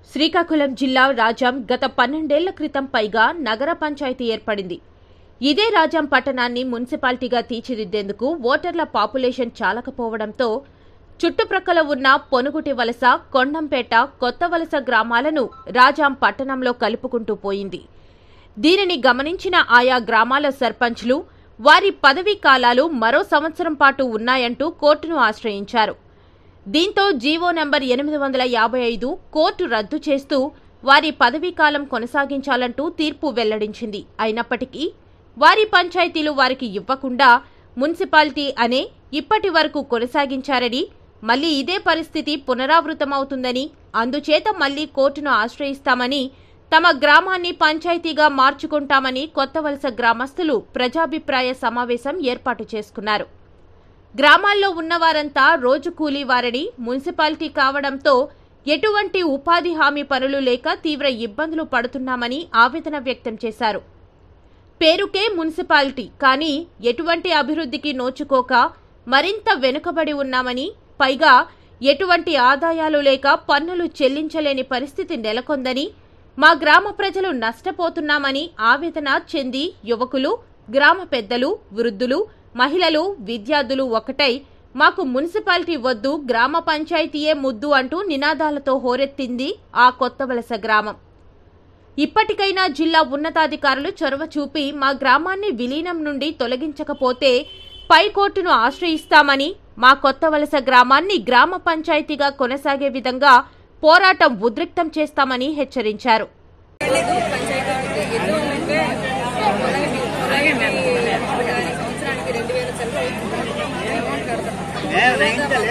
శ్రీకాకుళం జిల్లా రాజాం గత పన్నెండేళ్ల క్రితం పైగా నగర పంచాయతీ ఏర్పడింది ఇదే రాజాం పట్టణాన్ని మున్సిపాలిటీగా తీర్చిదిద్దేందుకు ఓటర్ల పాపులేషన్ చాలకపోవడంతో చుట్టుప్రక్కల ఉన్న పొనుగుటి వలస కొండంపేట కొత్త వలస గ్రామాలను రాజాం పట్టణంలో కలుపుకుంటూ పోయింది దీనిని గమనించిన ఆయా గ్రామాల సర్పంచ్లు వారి పదవీ కాలాలు మరో సంవత్సరం పాటు ఉన్నాయంటూ కోర్టును ఆశ్రయించారు దీంతో జీవో నంబర్ ఎనిమిది వందల యాభై ఐదు కోర్టు రద్దు చేస్తూ వారి పదవీకాలం కొనసాగించాలంటూ తీర్పు వెల్లడించింది అయినప్పటికీ వారి పంచాయతీలు వారికి ఇవ్వకుండా మున్సిపాలిటీ అనే ఇప్పటి వరకు కొనసాగించారని మళ్లీ ఇదే పరిస్థితి పునరావృతమవుతుందని అందుచేత మళ్లీ కోర్టును ఆశ్రయిస్తామని తమ గ్రామాన్ని పంచాయతీగా మార్చుకుంటామని కొత్త వలస గ్రామస్తులు ప్రజాభిప్రాయ సమావేశం ఏర్పాటు చేసుకున్నారు గ్రామాల్లో ఉన్నవారంతా రోజు కూలీ వారని మున్సిపాలిటీ కావడంతో ఎటువంటి ఉపాధి హామీ పనులు లేక తీవ్ర ఇబ్బందులు పడుతున్నామని ఆవేదన వ్యక్తం చేశారు పేరుకే మున్సిపాలిటీ కానీ ఎటువంటి అభివృద్ధికి నోచుకోక మరింత వెనుకబడి ఉన్నామని పైగా ఎటువంటి ఆదాయాలు లేక పన్నులు చెల్లించలేని పరిస్థితి నెలకొందని మా గ్రామ ప్రజలు నష్టపోతున్నామని ఆవేదన చెంది యువకులు గ్రామ పెద్దలు వృద్ధులు మహిళలు విద్యార్థులు ఒకటై మాకు మున్సిపాలిటీ వద్దు గ్రామ పంచాయతీయే ముద్దు అంటూ నినాదాలతో హోరెత్తింది ఆ కొత్త వలస గ్రామం ఇప్పటికైనా జిల్లా ఉన్నతాధికారులు చొరవ చూపి మా గ్రామాన్ని విలీనం నుండి తొలగించకపోతే పై కోర్టును ఆశ్రయిస్తామని మా కొత్త వలస గ్రామాన్ని గ్రామ పంచాయతీగా కొనసాగే విధంగా పోరాటం ఉద్రిక్తం చేస్తామని హెచ్చరించారు లేదు పంచాయతీ ఉంది. ఎందుకంటే అలాగే మీ- అలాగే మీ ఇవ్వడానికి సంవత్సరానికి రెండు వేల చల్లర అమౌంట్ కడతాం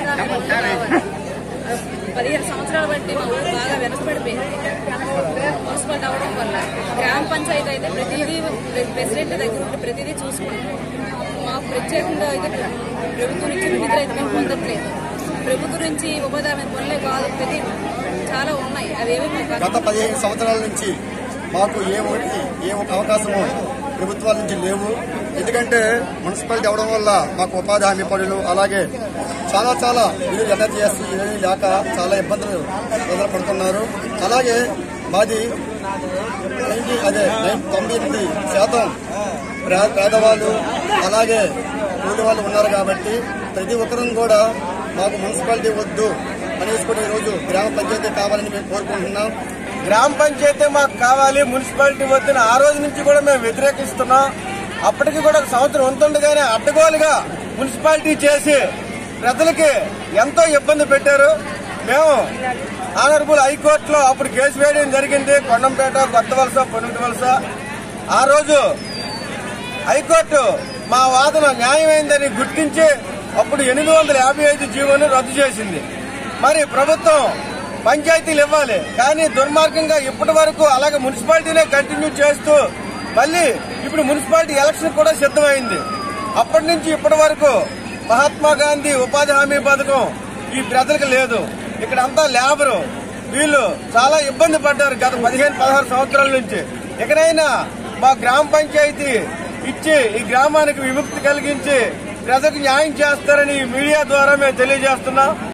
పదిహేను సంవత్సరాలు బట్టి మా ఊరు బాగా వెనకబడిపోయింది మున్సిపాలిటీ అవడం వల్ల గ్రామ పంచాయతీ అయితే ప్రతిదీ ప్రెసిడెంట్ దగ్గర ఉండి ప్రతిదీ చూసుకుంటాం మాకు ప్రత్యేకంగా అయితే ప్రభుత్వం నుంచి నిధులు అయితే మేము పొందట్లేదు ప్రభుత్వం నుంచి ఉపాధి హామీ పనులే కాదు ప్రతి చాలా ఉన్నాయి అవేవి మాకు గత పదిహేను సంవత్సరాల నుంచి మాకు ఏ ఒకటి ఏ ఒక అవకాశము ప్రభుత్వాల నుంచి లేవు ఎందుకంటే మున్సిపాలిటీ అవడం వల్ల మాకు ఉపాధి హామీ పనులు అలాగే చాలా చాలా విధులు ఎనర్జీ చేసి ఇవన్నీ లేక చాలా ఇబ్బందులు ప్రజలు పడుతున్నారు అలాగే మాది నైన్టీ అదే నైన్ తొంభై ఎనిమిది శాతం పే- పేదవాళ్ళు అలాగే కూలి వాళ్ళు ఉన్నారు కాబట్టి ప్రతి ఒక్కరం కూడా మాకు మున్సిపాలిటీ వద్దు అనేసి కూడా ఈరోజు గ్రామ పంచాయతీ కావాలని మేము కోరుకుంటున్నాం గ్రామ పంచాయతీ మాకు కావాలి మున్సిపాలిటీ వద్దని ఆ రోజు నుంచి కూడా మేము వ్యతిరేకిస్తున్నాం అప్పటికి కూడా ఒక సంవత్సరం ఉంటుండగానే అడ్డగోలుగా మున్సిపాలిటీ చేసి ప్రజలకి ఎంతో ఇబ్బంది పెట్టారు మేము ఆనరబుల్ హైకోర్టులో అప్పుడు కేసు వేయడం జరిగింది కొండంపేట కొత్త వలస పొనుటి వలస ఆ రోజు హైకోర్టు మా వాదన న్యాయమైందని గుర్తించి అప్పుడు ఎనిమిది వందల యాభై ఐదు జీవోను రద్దు చేసింది మరి ప్రభుత్వం పంచాయతీలు ఇవ్వాలి కానీ దుర్మార్గంగా ఇప్పటి వరకు అలాగే మున్సిపాలిటీనే కంటిన్యూ చేస్తూ మళ్ళీ ఇప్పుడు మున్సిపాలిటీ ఎలక్షన్ కూడా సిద్ధమైంది అప్పటి నుంచి ఇప్పటి వరకు మహాత్మా గాంధీ ఉపాధి హామీ పథకం ఈ ప్రజలకు లేదు ఇక్కడ అంతా లేబరు వీళ్ళు చాలా ఇబ్బంది పడ్డారు గత పదిహేను పదహారు సంవత్సరాల నుంచి ఎక్కడైనా మా గ్రామ పంచాయతీ ఇచ్చి ఈ గ్రామానికి విముక్తి కలిగించి ప్రజలకు న్యాయం చేస్తారని ఈ మీడియా ద్వారా మేము తెలియజేస్తున్నాం